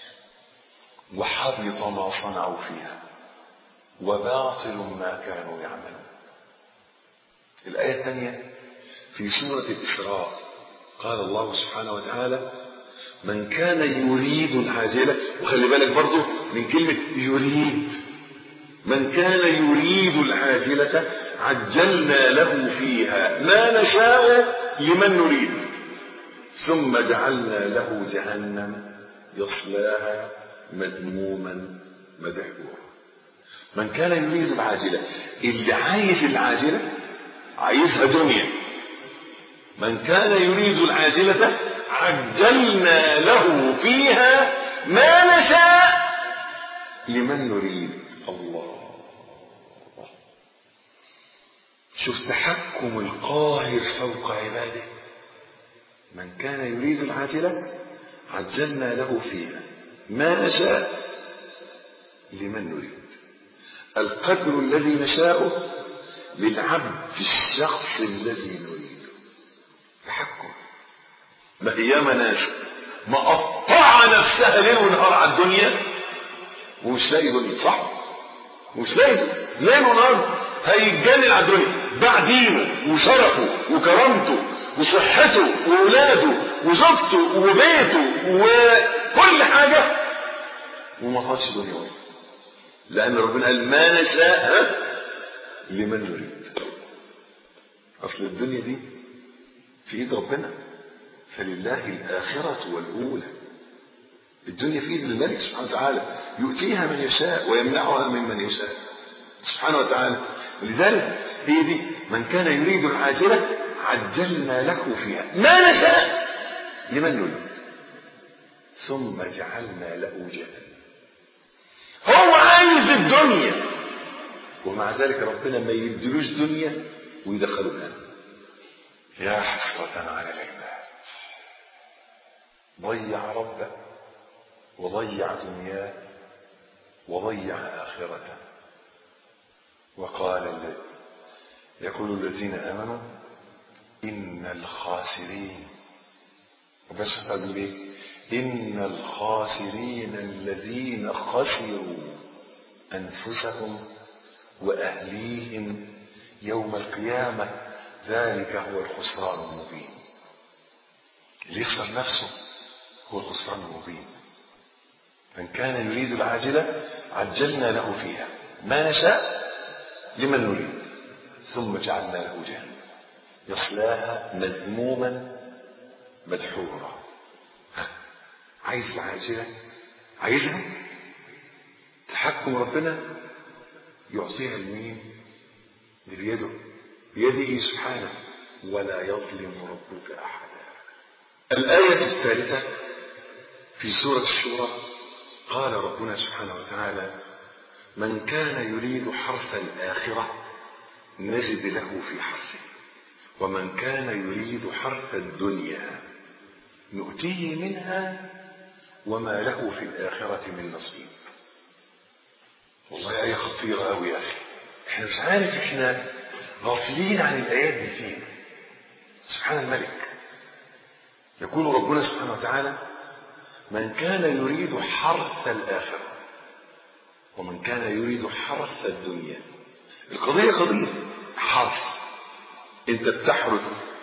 وحبط ما صنعوا فيها وباطل ما كانوا يعملون الآية الثانية في سورة الإسراء قال الله سبحانه وتعالى من كان يريد العاجلة وخلي بالك برضه من كلمة يريد من كان يريد العاجلة عجلنا له فيها ما نشاء لمن نريد ثم جعلنا له جهنم يصلاها مذموما مدحورا من كان يريد العاجلة اللي عايز العاجلة عايزها دنيا من كان يريد العاجلة عجلنا له فيها ما نشاء لمن نريد الله شوف تحكم القاهر فوق عباده من كان يريد العاجلة عجلنا له فيها ما نشاء لمن نريد القدر الذي نشاءه للعبد الشخص الذي نريده تحكم ما هي ناس مقطعة نفسها ليل ونهار على الدنيا ومش لاقي دنيا صح ومش لاقي دنيا ليل ونهار هيتجنن على الدنيا باع دينه وشرفه وكرامته وصحته واولاده وزوجته وبيته وكل حاجه وما طالش دنيا ولا لان ربنا قال ما نشاء لمن يريد اصل الدنيا دي في ايد ربنا فلله الاخره والاولى الدنيا في ايد الملك سبحانه وتعالى يؤتيها من يشاء ويمنعها ممن يشاء سبحانه وتعالى ولذلك هي دي من كان يريد العاجلة عجلنا له فيها ما نشاء لمن نريد ثم جعلنا له جهنم هو عايز الدنيا ومع ذلك ربنا ما يدلوش دنيا ويدخله جهنم يا حسرة على العباد ضيع ربه وضيع دنياه وضيع آخرته وقال الذي يقول الذين آمنوا إن الخاسرين وبس قالوا ليه إن الخاسرين الذين خسروا أنفسهم وأهليهم يوم القيامة ذلك هو الخسران المبين اللي يخسر نفسه هو الخسران المبين من كان يريد العاجلة عجلنا له فيها ما نشاء لمن نريد ثم جعلنا له جهنم يصلاها مذموما مدحورا ها، عايز العاجلة عايزها تحكم ربنا يعطيها لمين بيده بيده سبحانه ولا يظلم ربك أحدا الآية الثالثة في سورة الشورى قال ربنا سبحانه وتعالى من كان يريد حرث الآخرة نزد له في حرثه ومن كان يريد حرث الدنيا نؤتيه منها وما له في الآخرة من نصيب والله آية خطيرة أوي يا أخي احنا مش عارف احنا غافلين عن الآيات دي فين سبحان الملك يقول ربنا سبحانه وتعالى من كان يريد حرث الآخرة ومن كان يريد حرث الدنيا القضية قضية حرث انت بتحرث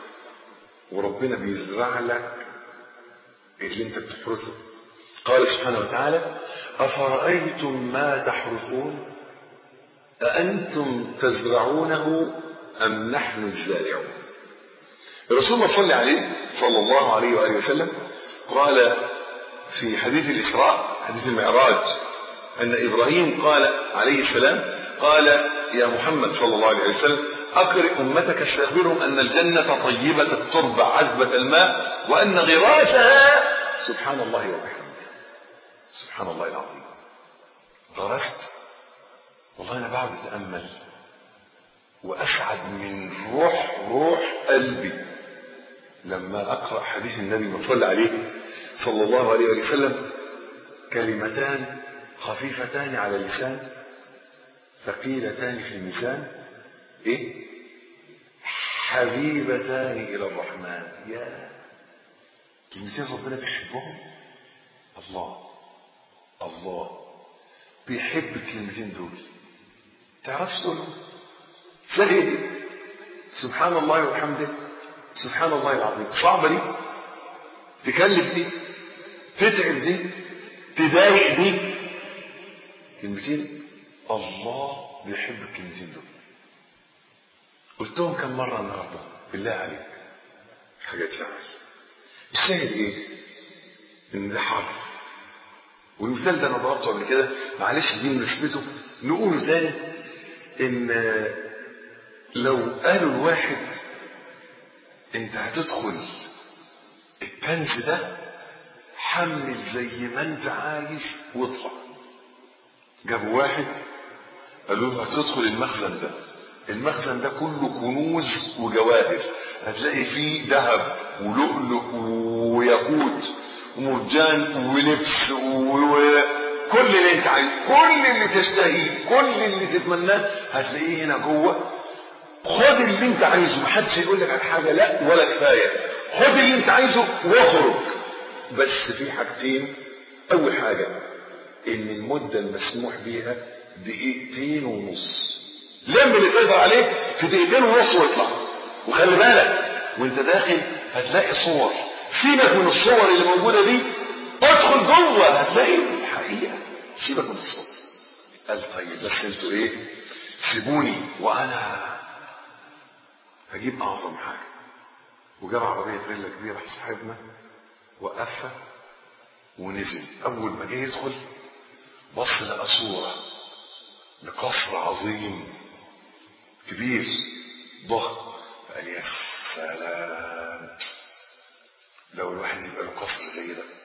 وربنا بيزرع لك اللي انت بتحرثه قال سبحانه وتعالى أفرأيتم ما تحرثون أأنتم تزرعونه أم نحن الزارعون الرسول ما صلى عليه صلى الله عليه وآله وسلم قال في حديث الإسراء حديث المعراج أن إبراهيم قال عليه السلام قال يا محمد صلى الله عليه وسلم أقرئ أمتك استخبرهم أن الجنة طيبة التربة عذبة الماء وأن غراسها سبحان الله وبحمده سبحان الله العظيم غرست والله أنا بقعد أتأمل وأسعد من روح روح قلبي لما أقرأ حديث النبي ما صلى عليه صلى الله عليه وسلم كلمتان خفيفتان على اللسان ثقيلتان في الميزان ايه حبيبتان الى الرحمن يا كلمتين ربنا بيحبهم الله الله بيحب الكلمتين دول تعرفش دول سهل سبحان الله وبحمده سبحان الله العظيم صعبه دي تكلف دي تتعب دي تضايق دي كلمتين الله بيحب الكلمتين دول قلتهم كم مرة النهاردة بالله عليك حاجة تزعل الشاهد ايه ان ده حرف والمثال ده انا ضربته قبل كده معلش دي مناسبته نقوله تاني ان لو قالوا الواحد انت هتدخل الكنز ده حمل زي ما انت عايز واطلع جابوا واحد قالوا له هتدخل المخزن ده المخزن ده كله كنوز وجواهر هتلاقي فيه ذهب ولؤلؤ وياقوت ومرجان ولبس وكل اللي انت عايزه كل اللي تشتهيه كل اللي تتمناه هتلاقيه هنا جوه خد اللي انت عايزه محدش يقول لك على حاجه لا ولا كفايه خد اللي انت عايزه واخرج بس في حاجتين اول حاجه ان المده المسموح بيها دقيقتين ونص لم اللي تقدر عليه في دقيقتين ونص واطلع وخلي بالك وانت داخل هتلاقي صور سيبك من الصور اللي موجوده دي ادخل جوه هتلاقي الحقيقه سيبك من الصور قال طيب بس انتوا ايه سيبوني وانا هجيب اعظم حاجه وجاب عربيه تريلا كبيره صاحبنا وقفها ونزل اول ما جه يدخل بص لقى صوره لقصر عظيم كبير ضخم قال يا سلام لو الواحد يبقى له قصر زي ده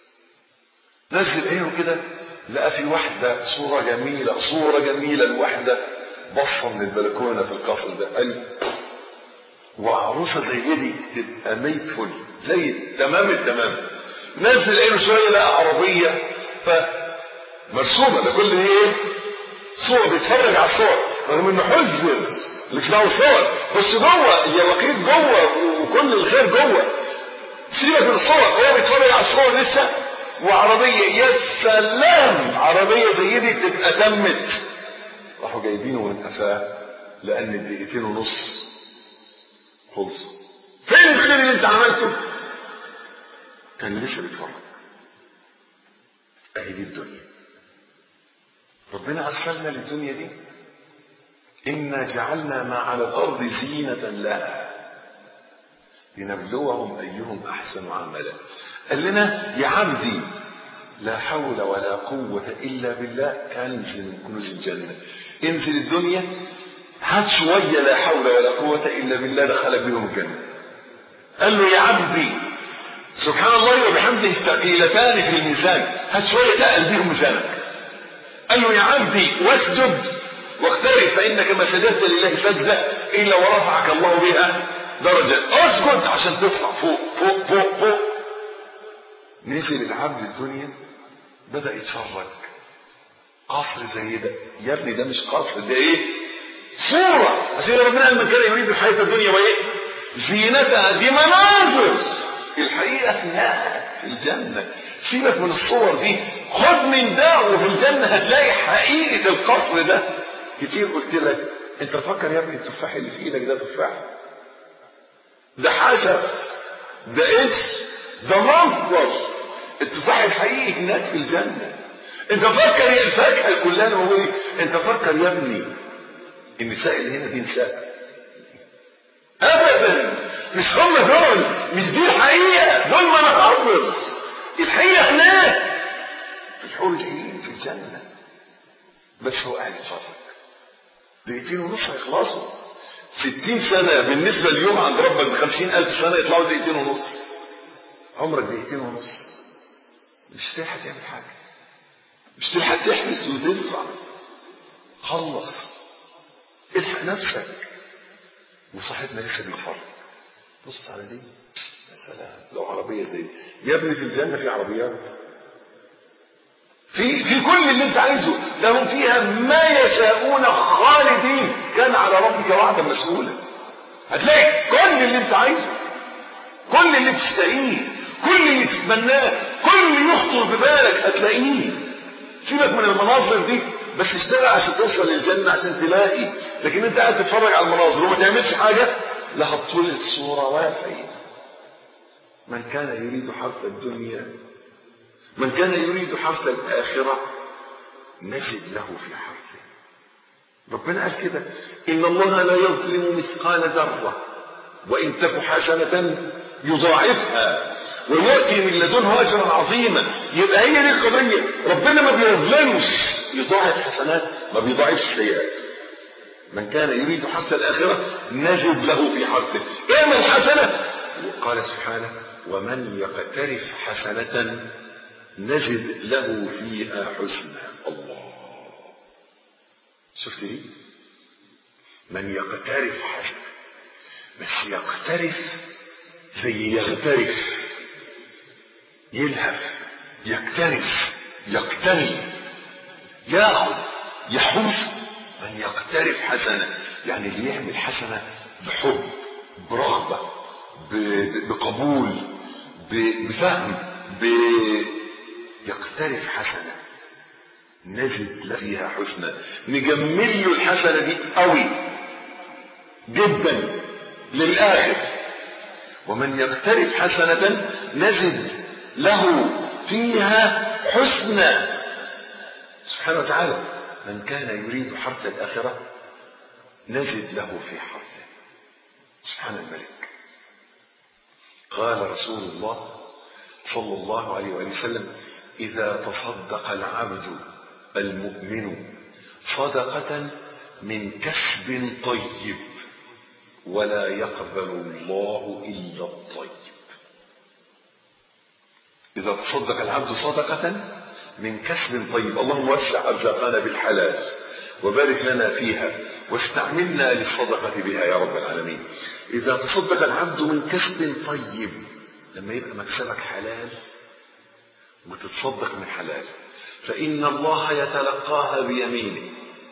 نزل عينه كده لقى في واحدة صورة جميلة صورة جميلة الواحدة بصة من البلكونة في القصر ده قال وعروسه زي دي تبقى ميت فل زي تمام التمام نزل عينه شويه لقى عربيه ف مرسومه ده كل دي ايه؟ صور بيتفرج على الصور رغم انه حذر لتلاقوا الصور بس جوه اليواقيت جوه وكل الخير جوه سيبك من الصور هو بيتفرج على الصور لسه وعربيه يا سلام عربيه زي دي تبقى تمت راحوا جايبينه من قفاه لان الدقيقتين ونص خلصوا فين الخير اللي انت عملته؟ كان لسه بيتفرج اهي دي الدنيا ربنا ارسلنا للدنيا دي انا جعلنا ما على الارض زينه لها لنبلوهم ايهم احسن عملا قال لنا يا عبدي لا حول ولا قوة إلا بالله كنز من كنوز الجنة انزل الدنيا هات شوية لا حول ولا قوة إلا بالله دخلك بهم الجنة قال له يا عبدي سبحان الله وبحمده ثقيلتان في الميزان هات شوية تقل بهم ميزانك قال له يا عبدي واسجد واقترب فإنك ما سجدت لله سجدة إلا ورفعك الله بها درجة اسجد عشان تطلع فوق فوق فوق فوق نزل العبد الدنيا بدأ يتفرج قصر زي ده يا ابني ده مش قصر ده ايه صورة عشان ربنا قال من كان يريد الحياة الدنيا وايه زينتها دي مناظر الحقيقة هناك في الجنة سيبك من الصور دي خد من ده وفي الجنة هتلاقي حقيقة القصر ده كتير قلت لك انت فكر يا ابني التفاح اللي في ايدك ده تفاح ده حشر ده ايش ده منظر التفاح الحقيقي هناك في الجنة انت فكر يا الفاكهة كلها موجودة انت فكر يا ابني النساء اللي هنا دي نساء ابدا مش هم دول مش دي الحقيقة دول مناظر الحقيقة هناك في الحور العين في الجنة بس هو قاعد يتفرج دقيقتين ونص هيخلصوا ستين سنة بالنسبة اليوم عند ربك بخمسين ألف سنة يطلعوا دقيقتين ونص عمرك دقيقتين ونص مش تلحق تعمل حاجة مش تلحق تحبس وتزرع خلص الحق نفسك وصاحبنا لسه بيتفرج بص على دي يا سلام لو عربية زي دي يا ابني في الجنة في عربيات في في كل اللي انت عايزه لهم فيها ما يشاءون خالدين كان على ربك وعدا مسؤولا هتلاقي كل اللي انت عايزه كل اللي تشتهيه كل اللي تتمناه كل اللي يخطر ببالك هتلاقيه سيبك من المناظر دي بس اشتغل عشان توصل للجنة عشان تلاقي لكن انت قاعد تتفرج على المناظر وما تعملش حاجة لا هتطول الصورة ولا الحقيقة من كان يريد حرث الدنيا من كان يريد حرث الآخرة نزد له في حرثه ربنا قال كده إن الله لا يظلم مثقال ذرة وإن تك حسنة يضاعفها ويأتي من لدنه أجرا عظيما يبقى هي دي القضية ربنا ما بيظلمش يضاعف حسنات ما بيضاعفش سيئات من كان يريد حرث الآخرة نجد له في حرثه اعمل حسنة قال سبحانه ومن يقترف حسنة نجد له فيها حسنا الله شفت دي من يقترف حسنة بس يقترف زي يغترف يلهف يكترف يقتني ياخد يحوس من يقترف حسنة يعني اللي يعمل حسنة بحب برغبة بقبول بفهم يقترف حسنة نجد فيها حسنة نجمل له الحسنة دي قوي جدا للآخر ومن يقترف حسنة نجد له فيها حسنى سبحانه وتعالى من كان يريد حرث الآخرة نجد له في حرثه سبحان الملك قال رسول الله صلى الله عليه وآله وسلم إذا تصدق العبد المؤمن صدقة من كسب طيب ولا يقبل الله إلا الطيب إذا تصدق العبد صدقة من كسب طيب اللهم وسع أرزاقنا بالحلال وبارك لنا فيها واستعملنا للصدقة بها يا رب العالمين إذا تصدق العبد من كسب طيب لما يبقى مكسبك حلال وتتصدق من حلال فإن الله يتلقاها بيمينه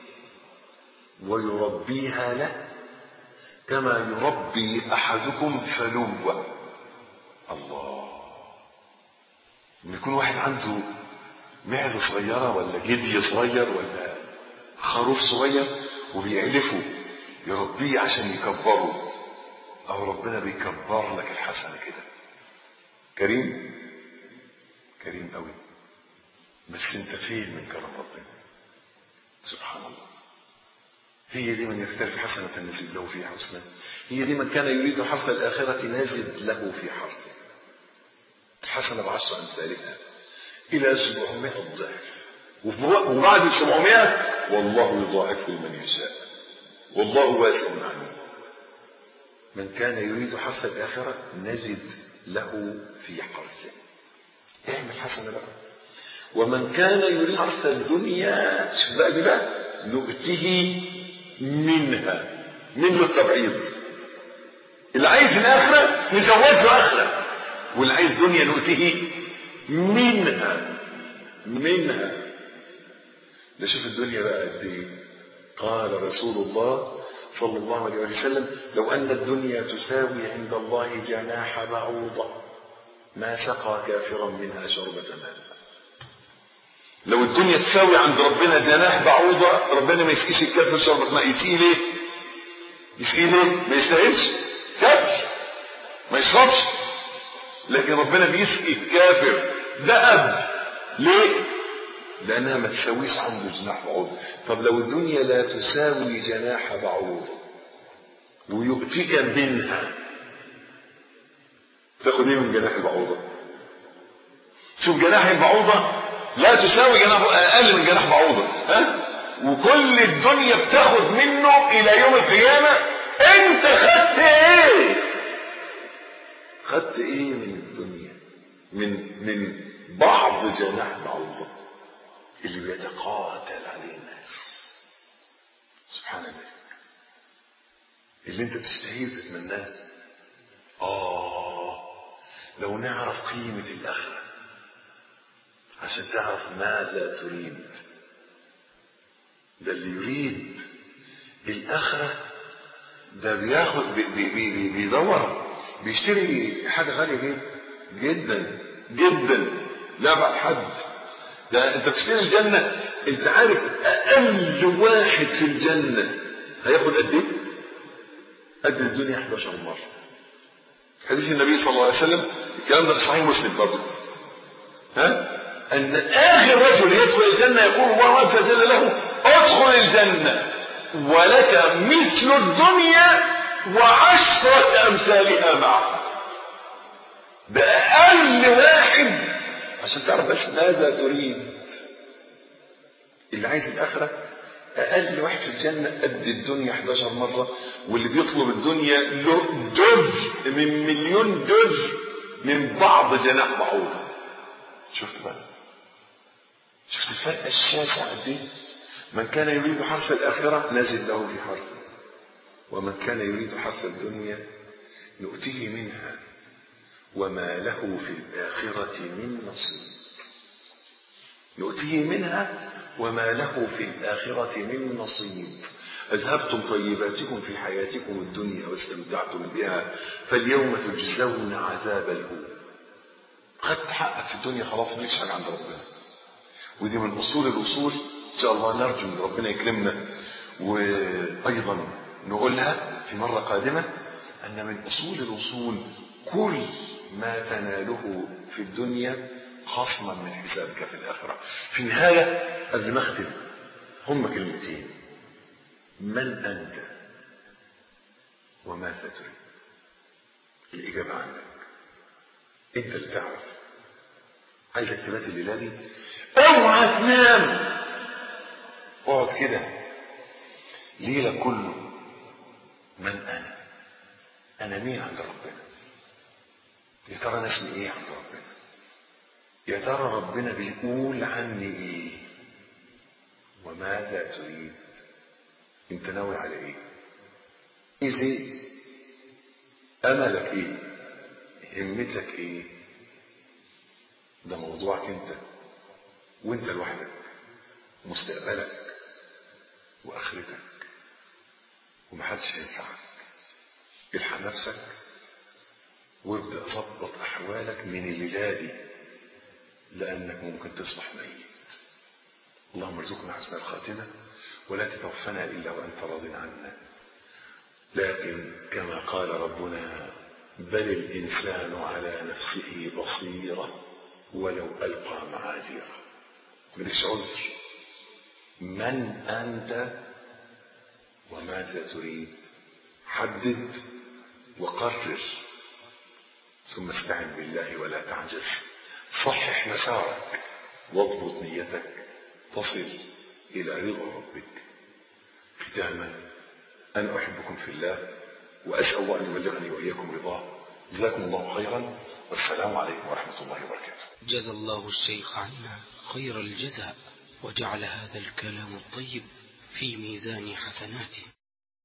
ويربيها له كما يربي أحدكم فلوة الله ان يكون واحد عنده معزة صغيرة ولا جدي صغير ولا خروف صغير وبيعلفه يربيه عشان يكبره أو ربنا بيكبر لك الحسنة كده كريم كريم قوي بس انت فين من كرم ربنا سبحان الله هي دي من يفترق حسنة نزد له في حسنة هي دي من كان يريد حرث الآخرة نزد له في حرثه الحسنة بعشر أمثالها إلى 700 ضعف وبعد 700 والله يضاعفه لمن يشاء والله واسع عليم من كان يريد حرث الآخرة نزد له في حرثه اعمل حسنة بقى ومن كان يريد حرث الدنيا شوف بقى دي بقى نؤته منها منه التبعيض اللي عايز الآخرة نزود له آخرة واللي عايز دنيا نؤته منها منها ده شوف الدنيا بقى قد ايه قال رسول الله صلى الله عليه وسلم لو أن الدنيا تساوي عند الله جناح بعوضة ما سقى كافرا منها شربة ماء لو الدنيا تساوي عند ربنا جناح بعوضة ربنا ما يسقيش الكافر شربة ماء يسقيه ليه؟ يسقيه ليه؟ ما يستاهلش كافر ما يشربش لكن ربنا بيسقي الكافر ذهب ليه؟ لأنها ما تساويش عنده جناح بعوضة طب لو الدنيا لا تساوي جناح بعوضة ويؤتيك منها تاخد ايه من جناح البعوضة شوف جناح البعوضة لا تساوي جناح اقل من جناح بعوضة ها وكل الدنيا بتاخد منه الى يوم القيامة انت خدت ايه خدت ايه من الدنيا من من بعض جناح بعوضة اللي بيتقاتل عليه الناس سبحان الله اللي انت تشتهيه وتتمناه اه لو نعرف قيمة الآخرة عشان تعرف ماذا تريد ده اللي يريد الآخرة ده بياخد بي بي بي بيدور بيشتري حاجة غالية جدا جدا جدا لا بعد حد ده انت بتشتري الجنة انت عارف اقل واحد في الجنة هياخد قد ايه قد الدنيا 11 مرة حديث النبي صلى الله عليه وسلم الكلام ده في صحيح مسلم برضه ها ان اخر رجل يدخل الجنة يقول الله عز وجل له ادخل الجنة ولك مثل الدنيا وعشرة امثالها معها ده اقل واحد عشان تعرف بس ماذا تريد اللي عايز الآخرة أقل واحد في الجنة قد الدنيا 11 مرة واللي بيطلب الدنيا له جزء من مليون جزء من بعض جناح بعوضة شفت بقى شفت الفرق الشاسع قد ايه من كان يريد حرث الآخرة نزل له في حرثه ومن كان يريد حرث الدنيا نؤتيه منها وما له في الآخرة من نصيب نؤتيه منها وما له في الآخرة من نصيب أذهبتم طيباتكم في حياتكم الدنيا واستمتعتم بها فاليوم تجزون عذاب الهون خدت حقك في الدنيا خلاص مالكش حاجة عند ربنا ودي من أصول الأصول إن شاء الله نرجو أن ربنا يكرمنا وأيضا نقولها في مرة قادمة أن من أصول الأصول كل ما تناله في الدنيا خصما من حسابك في الآخرة في النهاية قبل ما أختم هم كلمتين من أنت وماذا تريد الإجابة عندك أنت اللي تعرف عايزك تبات الليلة دي اوعى تنام اقعد كده ليلة كله من أنا أنا مين عند ربنا يا ترى انا اسمي ايه عند ربنا يا ترى ربنا بيقول عني ايه وماذا تريد انت ناوي على ايه ايه املك ايه همتك ايه ده موضوعك انت وانت لوحدك مستقبلك واخرتك ومحدش هينفعك الحق نفسك وابدأ ظبط أحوالك من الليلة دي لأنك ممكن تصبح ميت اللهم ارزقنا حسن الخاتمة ولا تتوفنا إلا وأنت راض عنا لكن كما قال ربنا بل الإنسان على نفسه بصيرة ولو ألقى معاذيره مالكش عذر من أنت وماذا تريد حدد وقرر ثم استعن بالله ولا تعجز صحح مسارك واضبط نيتك تصل إلى رضا ربك ختاما أنا أحبكم في الله وأسأل الله أن يبلغني وإياكم رضاه جزاكم الله خيرا والسلام عليكم ورحمة الله وبركاته جزى الله الشيخ عنا خير الجزاء وجعل هذا الكلام الطيب في ميزان حسناته